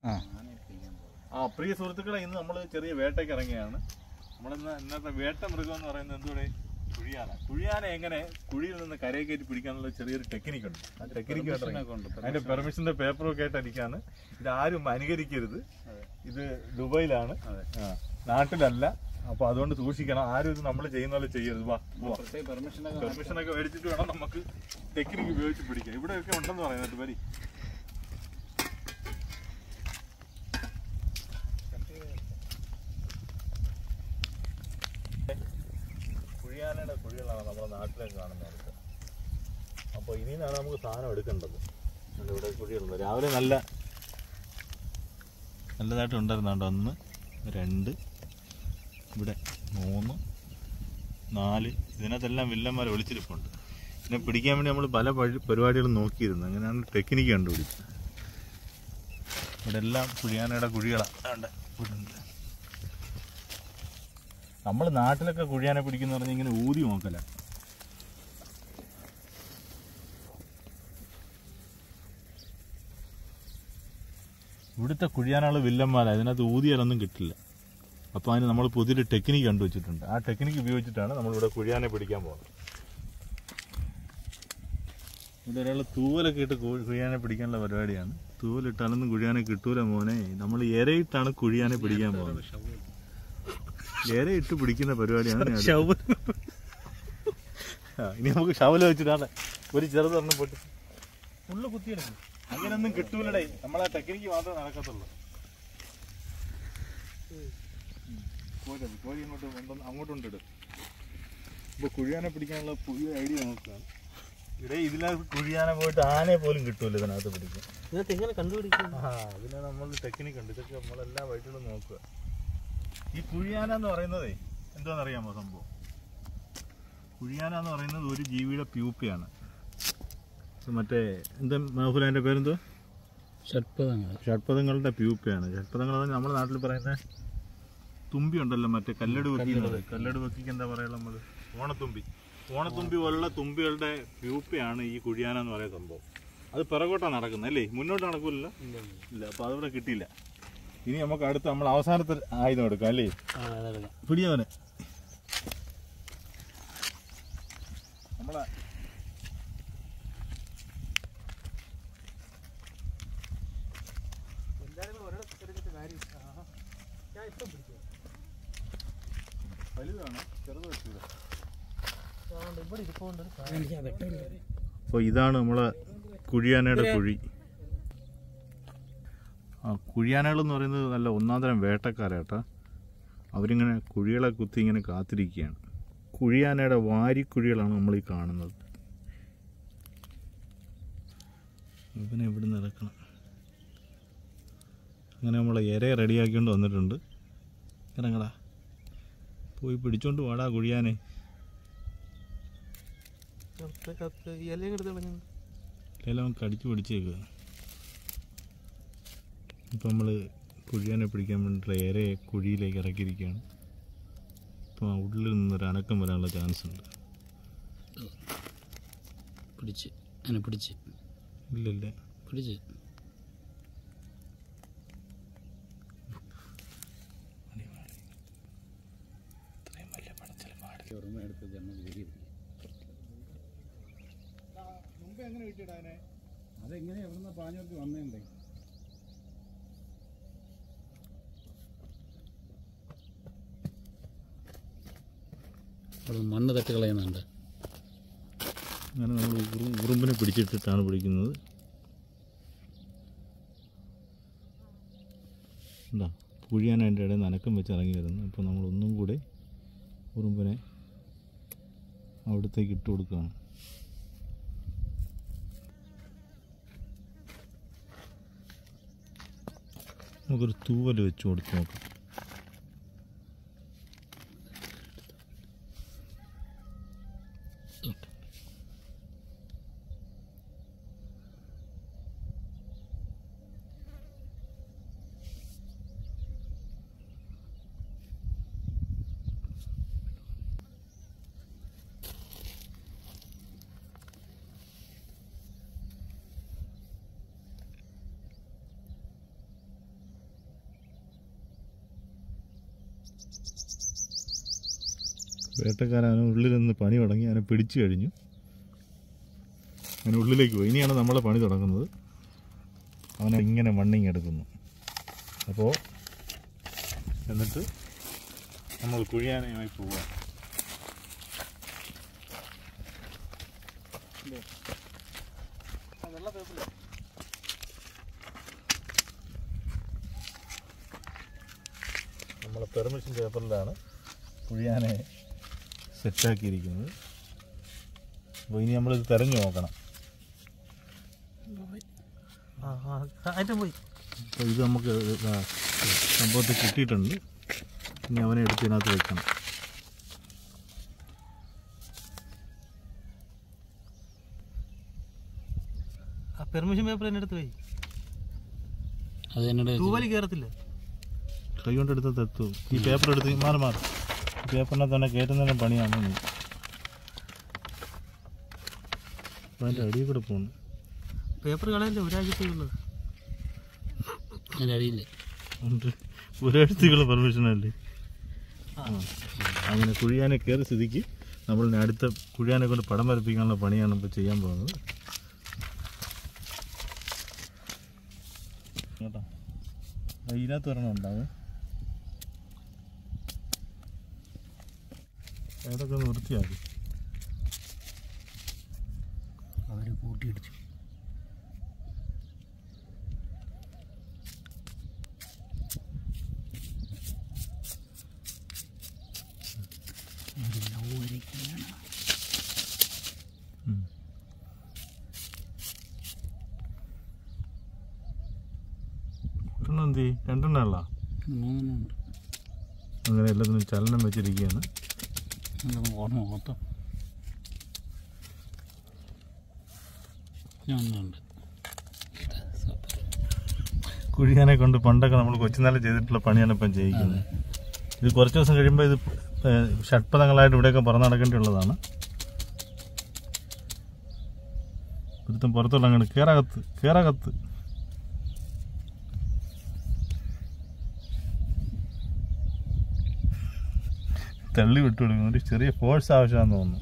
ആ ആ പ്രിയ സുഹൃത്തുക്കളെ ഇന്ന് നമ്മൾ ചെറിയ വേട്ടയ്ക്ക് ഇറങ്ങിയാണ് നമ്മളിന്ന് ഇന്നത്തെ വേട്ട മൃഗം എന്ന് പറയുന്നത് എന്തുകൂടെ കുഴിയാന കുഴിയാന എങ്ങനെ കുഴിയിൽ നിന്ന് കരയെ കയറ്റി പിടിക്കാനുള്ള ചെറിയൊരു ടെക്നിക്ക് ഉണ്ട് ആ ടെക്നിക്ക് അതിന്റെ പെർമിഷന്റെ പേപ്പറൊക്കെ ആയിട്ട് അടിക്കാണ് ഇത് ആരും അനുകരിക്കരുത് ഇത് ദുബൈയിലാണ് ആ, നാട്ടിലല്ല അപ്പൊ അതുകൊണ്ട് സൂക്ഷിക്കണം ആരും ഇത് നമ്മൾ ചെയ്യുന്ന പോലെ ചെയ്യരുത് വാ പോവാം പെർമിഷൻ ഒക്കെ മേടിച്ചിട്ട് വേണം നമുക്ക് ടെക്നിക്ക് ഉപയോഗിച്ച് പിടിക്കാൻ ഇവിടെയൊക്കെ ഉണ്ടെന്ന് പറയുന്നത് വരി കുഴിയാനയുടെ കുഴികളാണ് നമ്മുടെ നാട്ടിലേക്ക് കാണുന്നത് അപ്പോൾ ഇനി നിന്നാണ് നമുക്ക് സാധനം എടുക്കേണ്ടത് അതുകൊണ്ട് ഇവിടെ കുഴികളുണ്ട് രാവിലെ നല്ല നല്ലതായിട്ട് ഉണ്ടായിരുന്നുണ്ട് ഒന്ന് രണ്ട് ഇവിടെ മൂന്ന് നാല് ഇതിനകത്തെല്ലാം വില്ലന്മാരെ വിളിച്ചിരിപ്പുണ്ട് ഇതിനെ പിടിക്കാൻ വേണ്ടി നമ്മൾ പല പഴി- പരിപാടികളും നോക്കിയിരുന്നു അങ്ങനെയാണ് ടെക്നിക്ക് കണ്ടുപിടിച്ചത് ഇവിടെ എല്ലാം കുഴിയാനയുടെ കുഴികളാണ് ഇവിടെ ഉണ്ട് നമ്മൾ നാട്ടിലൊക്കെ കുഴിയാനെ പിടിക്കുന്ന പറഞ്ഞാൽ ഇങ്ങനെ ഊതി നോക്കല ഇവിടുത്തെ കുഴിയാനുള്ള വില്ലന്മാരാ ഇതിനകത്ത് ഊതിയാലൊന്നും കിട്ടില്ല അപ്പോൾ അതിന് നമ്മൾ പുതിയൊരു ടെക്നിക്ക് കണ്ടുവച്ചിട്ടുണ്ട് ആ ടെക്നിക്ക് ഉപയോഗിച്ചിട്ടാണ് നമ്മളിവിടെ കുഴിയാനെ പിടിക്കാൻ പോകുന്നത് ഇവിടെ ഒരാൾ തൂവലൊക്കെ ഇട്ട് കു- കുഴിയാനെ പിടിക്കാനുള്ള പരിപാടിയാണ് തൂവലിട്ടാലൊന്നും കുഴിയാനെ കിട്ടൂല മോനെ നമ്മൾ ഇരയിട്ടാണ് കുഴിയാനെ പിടിക്കാൻ പോകുന്നത് ഇരയിട്ട് പിടിക്കുന്ന പരിപാടിയാണ് ഞാൻ അടുത്തത്. ആ, ഇനി നമുക്ക് ഷവല വെച്ചിട്ടാണ് ഒരു ചെറുതൊരെണ്ണം പൊട്ടി ഫുള്ള് കുത്തിയെടുക്കും അങ്ങനെയൊന്നും കിട്ടൂലടേ നമ്മളെ ടെക്നിക്ക് മാത്രമേ നടക്കത്തുള്ളൂ കോഴി കോഴി ഇങ്ങോട്ട് കൊണ്ടുവന്ന് അങ്ങോട്ടുണ്ടിടും ഇപ്പോൾ കുഴിയാനെ പിടിക്കാനുള്ള പുതിയ ഐഡിയ നോക്കുകയാണ് ഇവിടെ ഇതിലെ കുഴിയാനെ പോയിട്ട് ആനയെ പോലും കിട്ടൂല ഇതിനകത്ത് പിടിക്കാൻ ഇതിനകത്ത് എങ്ങനെ കണ്ടുപിടിക്കും ആ അതിന് നമ്മൾ ടെക്നിക്ക് ഉണ്ട് ഇതൊക്കെ നമ്മളെല്ലാ വഴികളും നോക്കുക ഈ കുഴിയാന എന്ന് പറയുന്നതേ എന്താണെന്നറിയാമോ സംഭവം കുഴിയാന എന്ന് പറയുന്നത് ഒരു ജീവിയുടെ പ്യൂപ്പയാണ് ഇത് മറ്റേ എന്താ മാഹുല എൻ്റെ പേരെന്തോ ഷഡ്പദങ്ങൾ ഷഡ്പദങ്ങളുടെ പ്യൂപ്പയാണ് ഷഡ്പദങ്ങൾ എന്ന് നമ്മുടെ നാട്ടിൽ പറയുന്ന തുമ്പി ഉണ്ടല്ലോ മറ്റേ കല്ലട് വെക്കുന്നത് കല്ലട് വെക്കിക്ക് എന്താ പറയുക നമ്മൾ ഓണത്തുമ്പി ഓണത്തുമ്പി പോലുള്ള തുമ്പികളുടെ പ്യൂപ്പയാണ് ഈ കുഴിയാന എന്ന് പറയുന്ന സംഭവം അത് പിറകോട്ടാണ് നടക്കുന്നത് അല്ലേ മുന്നോട്ട് നടക്കൂലല്ലോ ഇല്ല അപ്പൊ അതിവിടെ കിട്ടിയില്ല ഇനി നമുക്ക് അടുത്ത് നമ്മൾ അവസാനത്തെ ആയുധം എടുക്കാം അല്ലേ പിടിയവന് നമ്മളെ വലുതാണ് ചെറുത് വെച്ചൂല അപ്പോൾ ഇതാണ് നമ്മളെ കുഴിയാനയുടെ കുഴി ആ കുഴിയാനകൾ എന്ന് പറയുന്നത് നല്ല ഒന്നാം തരം വേട്ടക്കാരാട്ടാ അവരിങ്ങനെ കുഴികളെ കുത്തി ഇങ്ങനെ കാത്തിരിക്കുകയാണ് കുഴിയാനയുടെ വാരിക്കുഴികളാണ് നമ്മൾ ഈ കാണുന്നത് ഇവനെ ഇവിടെ നിന്ന് ഇറക്കണം അങ്ങനെ നമ്മളെ ഇരയെ റെഡിയാക്കിക്കൊണ്ട് വന്നിട്ടുണ്ട് ഇറങ്ങടാ പോയി പിടിച്ചോണ്ട് വാടാ കുഴിയാനെ ഇലയും എടുത്ത് കളഞ്ഞു എല്ലാം കടിച്ചു പിടിച്ചേക്കുക ഇപ്പം നമ്മൾ കുഴിയാനെ പിടിക്കാൻ വേണ്ടിയിട്ടുള്ള ഏറെ കുഴിയിലേക്ക് ഇറക്കിയിരിക്കുകയാണ് അപ്പോൾ ഉള്ളിൽ നിന്നൊരു അനക്കം വരാനുള്ള ചാൻസ് ഉണ്ട് പിടിച്ച് അതിനെ പിടിച്ച് ഇല്ലല്ലേ പിടിച്ച് അതെങ്ങനെ എവിടുന്ന പാഞ്ഞോർക്ക് വന്നേണ്ടേ അവിടെ മണ്ണ് തട്ടി കളയുന്നുണ്ട് അങ്ങനെ നമ്മൾ ഉറു- ഉറുമ്പിനെ പിടിച്ചിട്ടിട്ടാണ് പിടിക്കുന്നത് എന്താ കുഴിയാൻ അതിൻ്റെ ഇടയിൽ നിന്ന് അനക്കം വെച്ച് ഇറങ്ങി വരുന്നു അപ്പോൾ നമ്മൾ ഒന്നും കൂടെ ഉറുമ്പിനെ അവിടത്തേക്ക് ഇട്ട് കൊടുക്കുകയാണ് നമുക്കൊരു തൂവൽ വെച്ച് കൊടുത്ത് നോക്കാം വേട്ടക്കാരൻ അവന് ഉള്ളിൽ നിന്ന് പണി തുടങ്ങി അവനെ പിടിച്ചു കഴിഞ്ഞു അവന് ഉള്ളിലേക്ക് പോയി ഇനിയാണ് നമ്മളെ പണി തുടങ്ങുന്നത് അവനെ ഇങ്ങനെ മണ്ണിങ് എടുക്കുന്നു അപ്പോൾ എന്നിട്ട് നമ്മൾ കുഴിയാനയുമായി പോവുക നമ്മൾ പെർമിഷൻ പേപ്പറിലാണ് കുഴിയാനെ സെറ്റാക്കിയിരിക്കുന്നത് അപ്പോൾ ഇനി നമ്മളിത് തിരഞ്ഞു നോക്കണം പോയി അപ്പോൾ ഇത് നമുക്ക് ഇതാ സംഭവത്തിൽ കിട്ടിയിട്ടുണ്ട് ഇനി അവനെ എടുത്ത് ഇതിനകത്ത് വെക്കണം ആ പെർമിഷൻ പേപ്പർ എന്നെ അടുത്ത് പോയി അത് എന്നോട് തൂവലി കയറത്തില്ല കൈ കൊണ്ട് എടുത്ത് തെത്തു ഈ പേപ്പർ എടുത്ത് മാറി മാറി ഈ പേപ്പറിനകത്ത് തന്നെ കയറ്റുന്നതിന് പണിയാണ് നീ അപ്പോൾ അതിൻ്റെ അടിയിൽ കൂടെ പോകുന്നു പേപ്പർ കളയല്ലേ ഒരാഴ്ചത്തേക്കുള്ളത് എൻ്റെ അടിയില്ലേ ഉണ്ട് ഒരാഴ്ചക്കുള്ള പെർമിഷനല്ലേ അങ്ങനെ കുഴിയാനെ കയറി സ്ഥിതിക്ക് നമ്മൾ ഇനി അടുത്ത കുഴിയാനെ കൊണ്ട് പടം വരപ്പിക്കാനുള്ള പണിയാണ് ഇപ്പോൾ ചെയ്യാൻ പോകുന്നത് കേട്ടോ ദാ ഇതിനകത്ത് ഒരെണ്ണം ഉണ്ടാവും അതൊക്കെ ഒന്ന് വൃത്തിയാക്കി അവർ കൂട്ടിയിടിച്ചു ഒരെണ്ണം എന്ത് ചെയ്യും? രണ്ടെണ്ണം ഉള്ള മൂന്നെണ്ണം ഉണ്ട് അങ്ങനെ എല്ലാത്തിനും ചലനം വെച്ചിരിക്കുകയാണ് അതൊന്ന് ഓർമ്മ മൊത്തം ഞാൻ ഒന്നുണ്ട് കുഴിയാനെ കൊണ്ട് പണ്ടൊക്കെ നമ്മൾ കൊച്ചുനാളിൽ ചെയ്തിട്ടുള്ള പണിയാണ് ഇപ്പം ചെയ്യിക്കുന്നത് ഇത് കുറച്ച് ദിവസം കഴിയുമ്പോൾ ഇത് ഏഹ്, ഷഡ്പഥങ്ങളായിട്ട് ഇവിടെയൊക്കെ പറന്ന് നടക്കേണ്ടിയുള്ളതാണ് ഒരുത്തം പുറത്തുള്ള അങ്ങോട്ട് കേറകത്ത് കേറകത്ത് തള്ളി വിട്ടു കൊടുക്കുന്നു ഒരു ചെറിയ ഫോഴ്സ് ആവശ്യമാണെന്ന് തോന്നുന്നു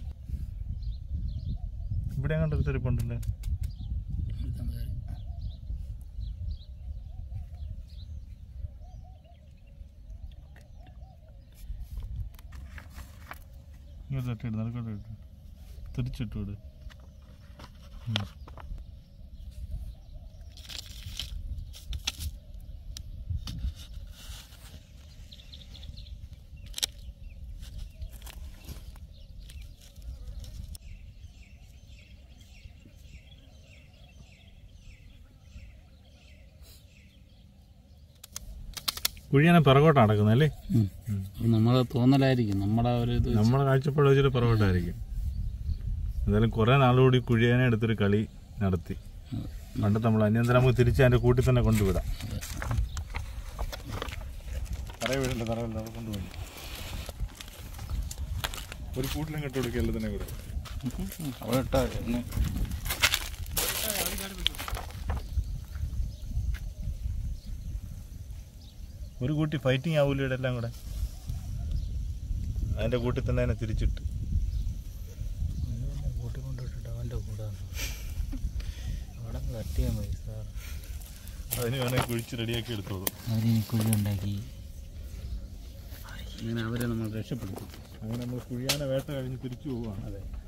ഇവിടെ അങ്ങോട്ട് ഒരു തിരിപ്പുണ്ടല്ലേ ഇങ്ങോട്ട് തട്ടിയിട്ട് നടക്കോട്ട് ഇട്ടു തിരിച്ചിട്ടു വിട് ഉം. കുഴിയാനെ പിറകോട്ടാണ് നടക്കുന്നത് അല്ലേ നമ്മളെ തോന്നലായിരിക്കും നമ്മുടെ ഒരു ഇത് നമ്മുടെ കാഴ്ചപ്പാട് വെച്ചിട്ട് പുറകോട്ടായിരിക്കും എന്തായാലും കുറെ നാളുകൂടി കുഴിയാനെ എടുത്തൊരു കളി നടത്തി പണ്ടത്തെ നമ്മൾ അന്യന്തരം നമുക്ക് തിരിച്ച് അതിന്റെ കൂട്ടിൽ തന്നെ കൊണ്ടുവിടാം തറയെ വീടണ്ട തറവില്ല അവിടെ കൊണ്ടുപോയി ഒരു കൂട്ടിലും കെട്ട് കൊടുക്കുക എല്ലാത്തിനെ കൂടെ അവിടെ ഇട്ടാ ഒന്ന് ഒരു കൂട്ടി ഫൈറ്റിംഗ് ആവൂല ഇവിടെ എല്ലാം കൂടെ അതിന്റെ കൂട്ടിൽ തന്നെ അതിനെ തിരിച്ചിട്ട് കൂട്ടിക്കൊണ്ടിട്ടിട്ട് അവൻ്റെ കൂടെ അവിടെ തട്ടിയാൽ മതി സാർ അതിന് വേണേൽ കുഴിച്ച് റെഡിയാക്കി എടുത്തോളൂ അവരിനി കുഴി ഉണ്ടാക്കി ഇങ്ങനെ അവരെ നമ്മൾ രക്ഷപ്പെടുത്തും അങ്ങനെ നമ്മൾ കുഴിയാന വേട്ട കഴിഞ്ഞ് തിരിച്ചു പോവുകയാണ് അതെ